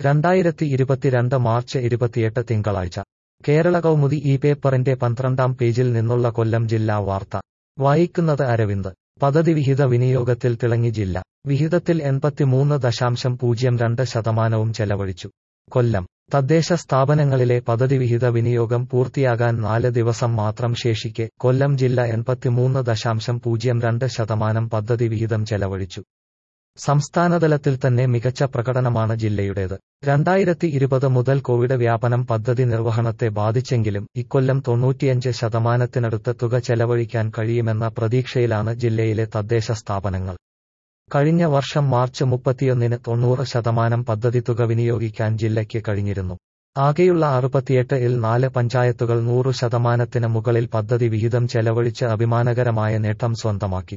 രണ്ടായിരത്തി ഇരുപത്തിരണ്ട് മാർച്ച് ഇരുപത്തിയെട്ട് തിങ്കളാഴ്ച കേരള കൗമുദി ഈ പേപ്പറിന്റെ പന്ത്രണ്ടാം പേജിൽ നിന്നുള്ള കൊല്ലം ജില്ലാ വാർത്ത വായിക്കുന്നത് അരവിന്ദ് പദ്ധതി വിഹിത വിനിയോഗത്തിൽ തിളങ്ങി ജില്ല വിഹിതത്തിൽ എൺപത്തിമൂന്ന് ദശാംശം പൂജ്യം രണ്ട് ശതമാനവും ചെലവഴിച്ചു കൊല്ലം തദ്ദേശ സ്ഥാപനങ്ങളിലെ പദ്ധതി വിഹിത വിനിയോഗം പൂർത്തിയാകാൻ നാല് ദിവസം മാത്രം ശേഷിക്കെ കൊല്ലം ജില്ല എൺപത്തിമൂന്ന് ദശാംശം പൂജ്യം രണ്ട് ശതമാനം പദ്ധതി വിഹിതം ചെലവഴിച്ചു സംസ്ഥാനതലത്തിൽ തന്നെ മികച്ച പ്രകടനമാണ് ജില്ലയുടേത് രണ്ടായിരത്തി ഇരുപത് മുതൽ കോവിഡ് വ്യാപനം പദ്ധതി നിർവഹണത്തെ ബാധിച്ചെങ്കിലും ഇക്കൊല്ലം തൊണ്ണൂറ്റിയഞ്ച് ശതമാനത്തിനടുത്ത് തുക ചെലവഴിക്കാൻ കഴിയുമെന്ന പ്രതീക്ഷയിലാണ് ജില്ലയിലെ തദ്ദേശ സ്ഥാപനങ്ങൾ കഴിഞ്ഞ വർഷം മാർച്ച് മുപ്പത്തിയൊന്നിന് തൊണ്ണൂറ് ശതമാനം പദ്ധതി തുക വിനിയോഗിക്കാൻ ജില്ലയ്ക്ക് കഴിഞ്ഞിരുന്നു ആകെയുള്ള അറുപത്തിയെട്ട് ഇൽ നാല് പഞ്ചായത്തുകൾ നൂറു ശതമാനത്തിന് മുകളിൽ പദ്ധതി വിഹിതം ചെലവഴിച്ച് അഭിമാനകരമായ നേട്ടം സ്വന്തമാക്കി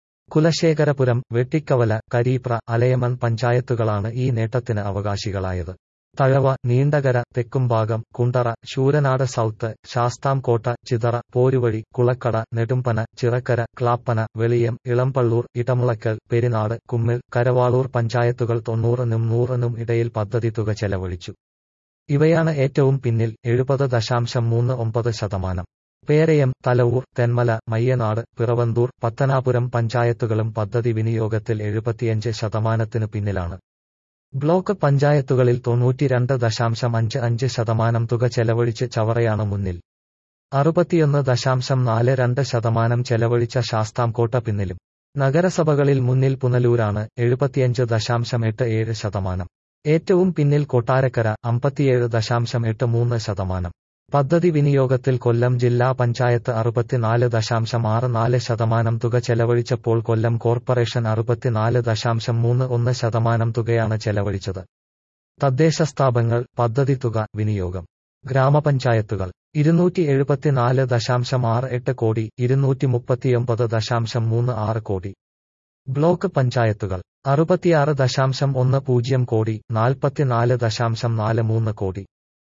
കുലശേഖരപുരം വെട്ടിക്കവല കരീപ്ര അലയമൺ പഞ്ചായത്തുകളാണ് ഈ നേട്ടത്തിന് അവകാശികളായത് തഴവ നീണ്ടകര തെക്കുംഭാഗം കുണ്ടറ ശൂരനാട് സൗത്ത് ശാസ്താംകോട്ട ചിതറ പോരുവഴി കുളക്കട നെടുമ്പന ചിറക്കര ക്ലാപ്പന വെളിയം ഇളംപള്ളൂർ ഇടമുളക്കൽ പെരിനാട് കുമ്മിൾ കരവാളൂർ പഞ്ചായത്തുകൾ തൊണ്ണൂറിനും നൂറിനും ഇടയിൽ പദ്ധതി തുക ചെലവഴിച്ചു ഇവയാണ് ഏറ്റവും പിന്നിൽ എഴുപത് ദശാംശം മൂന്ന് ഒമ്പത് ശതമാനം പേരയം തലവൂർ തെന്മല മയ്യനാട് പിറവന്തൂർ പത്തനാപുരം പഞ്ചായത്തുകളും പദ്ധതി വിനിയോഗത്തിൽ എഴുപത്തിയഞ്ച് ശതമാനത്തിനു പിന്നിലാണ് ബ്ലോക്ക് പഞ്ചായത്തുകളിൽ തൊണ്ണൂറ്റിരണ്ട് ദശാംശം അഞ്ച് അഞ്ച് ശതമാനം തുക ചെലവഴിച്ച് ചവറയാണ് മുന്നിൽ അറുപത്തിയൊന്ന് ദശാംശം നാല് രണ്ട് ശതമാനം ചെലവഴിച്ച ശാസ്താംകോട്ട പിന്നിലും നഗരസഭകളിൽ മുന്നിൽ പുനലൂരാണ് എഴുപത്തിയഞ്ച് ദശാംശം എട്ട് ഏഴ് ശതമാനം ഏറ്റവും പിന്നിൽ കൊട്ടാരക്കര അമ്പത്തിയേഴ് ദശാംശം എട്ട് മൂന്ന് ശതമാനം പദ്ധതി വിനിയോഗത്തിൽ കൊല്ലം ജില്ലാ പഞ്ചായത്ത് അറുപത്തിനാല് ദശാംശം ആറ് നാല് ശതമാനം തുക ചെലവഴിച്ചപ്പോൾ കൊല്ലം കോർപ്പറേഷൻ അറുപത്തിനാല് ദശാംശം മൂന്ന് ഒന്ന് ശതമാനം തുകയാണ് ചെലവഴിച്ചത് തദ്ദേശ സ്ഥാപനങ്ങൾ പദ്ധതി തുക വിനിയോഗം ഗ്രാമപഞ്ചായത്തുകൾ ഇരുന്നൂറ്റി എഴുപത്തിനാല് ദശാംശം ആറ് എട്ട് കോടി ഇരുന്നൂറ്റി മുപ്പത്തിയൊമ്പത് ദശാംശം മൂന്ന് ആറ് കോടി ബ്ലോക്ക് പഞ്ചായത്തുകൾ അറുപത്തിയാറ് ദശാംശം ഒന്ന് പൂജ്യം കോടി നാൽപ്പത്തിനാല് ദശാംശം നാല് മൂന്ന് കോടി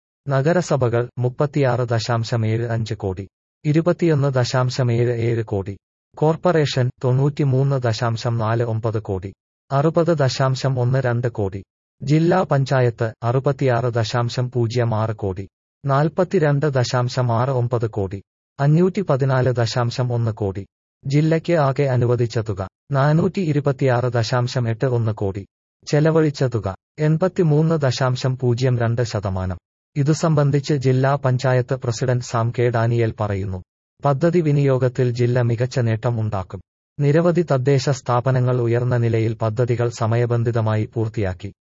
നഗരസഭകൾ മുപ്പത്തിയാറ് ദശാംശം ഏഴ് അഞ്ച് കോടി ഇരുപത്തിയൊന്ന് ദശാംശം ഏഴ് ഏഴ് കോടി കോർപ്പറേഷൻ തൊണ്ണൂറ്റിമൂന്ന് ദശാംശം നാല് ഒമ്പത് കോടി അറുപത് ദശാംശം ഒന്ന് രണ്ട് കോടി ജില്ലാ പഞ്ചായത്ത് അറുപത്തിയാറ് ദശാംശം പൂജ്യം ആറ് കോടി നാൽപ്പത്തിരണ്ട് ദശാംശം ആറ് ഒമ്പത് കോടി അഞ്ഞൂറ്റി പതിനാല് ദശാംശം ഒന്ന് കോടി ജില്ലയ്ക്ക് ആകെ അനുവദിച്ച തുക നാനൂറ്റി ഇരുപത്തിയാറ് ദശാംശം എട്ട് ഒന്ന് കോടി ചെലവഴിച്ച തുക എൺപത്തിമൂന്ന് ദശാംശം പൂജ്യം രണ്ട് ശതമാനം ഇതു സംബന്ധിച്ച് ജില്ലാ panchayat president Sam K Daniel പറയുന്നു പദ്ധതി വിനിയോഗത്തിൽ ജില്ല മികച്ച നേട്ടം ഉണ്ടാക്കും നിരവധി തദ്ദേശ സ്ഥാപനങ്ങൾ ഉയർന്ന നിലയിൽ പദ്ധതികൾ സമയബന്ധിതമായി പൂർത്തിയാക്കി